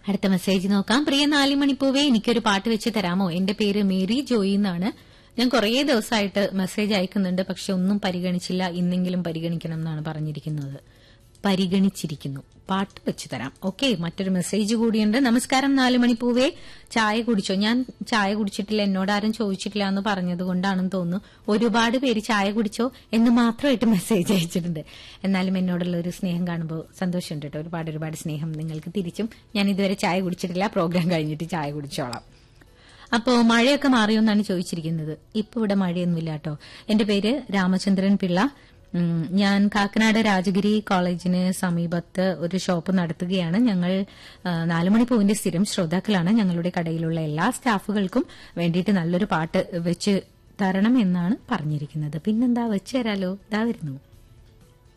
അടുത്ത മെസ്സേജ് നോക്കാം പ്രിയ നാലുമണിപ്പൂവേ എനിക്കൊരു പാട്ട് വെച്ച് തരാമോ എന്റെ പേര് മേരി ജോയി എന്നാണ് ഞാൻ കുറേ ദിവസമായിട്ട് മെസ്സേജ് അയക്കുന്നുണ്ട് പക്ഷെ ഒന്നും പരിഗണിച്ചില്ല ഇന്നെങ്കിലും പരിഗണിക്കണം എന്നാണ് പറഞ്ഞിരിക്കുന്നത് പരിഗണിച്ചിരിക്കുന്നു പാട്ട് വെച്ച് തരാം ഓക്കെ മറ്റൊരു മെസ്സേജ് കൂടിയുണ്ട് നമസ്കാരം നാലുമണിപ്പൂവേ ചായ കുടിച്ചോ ഞാൻ ചായ കുടിച്ചിട്ടില്ല എന്നോട് ആരും ചോദിച്ചിട്ടില്ല എന്ന് പറഞ്ഞത് കൊണ്ടാണെന്ന് തോന്നുന്നു ഒരുപാട് പേര് ചായ കുടിച്ചോ എന്ന് മാത്രമായിട്ട് മെസ്സേജ് അയച്ചിട്ടുണ്ട് എന്നാലും എന്നോടുള്ള ഒരു സ്നേഹം കാണുമ്പോൾ സന്തോഷമുണ്ട് കേട്ടോ ഒരുപാട് ഒരുപാട് സ്നേഹം നിങ്ങൾക്ക് തിരിച്ചും ഞാൻ ഇതുവരെ ചായ കുടിച്ചിട്ടില്ല പ്രോഗ്രാം കഴിഞ്ഞിട്ട് ചായ കുടിച്ചോളാം അപ്പോ മഴയൊക്കെ മാറിയോ എന്നാണ് ചോദിച്ചിരിക്കുന്നത് ഇപ്പൊ ഇവിടെ മഴയൊന്നുമില്ല കേട്ടോ എന്റെ പേര് രാമചന്ദ്രൻ പിള്ള ഉം, ഞാൻ കാക്കനാട് രാജഗിരി കോളേജിന് സമീപത്ത് ഒരു ഷോപ്പ് നടത്തുകയാണ് ഞങ്ങൾ ആ, നാലുമണി പൂവിന്റെ സ്ഥിരം ശ്രോതാക്കളാണ് ഞങ്ങളുടെ കടയിലുള്ള എല്ലാ സ്റ്റാഫുകൾക്കും വേണ്ടിയിട്ട് നല്ലൊരു പാട്ട് വെച്ച് തരണം എന്നാണ് പറഞ്ഞിരിക്കുന്നത് പിന്നെന്താ വെച്ച് തരാലോ ഇതാ വരുന്നു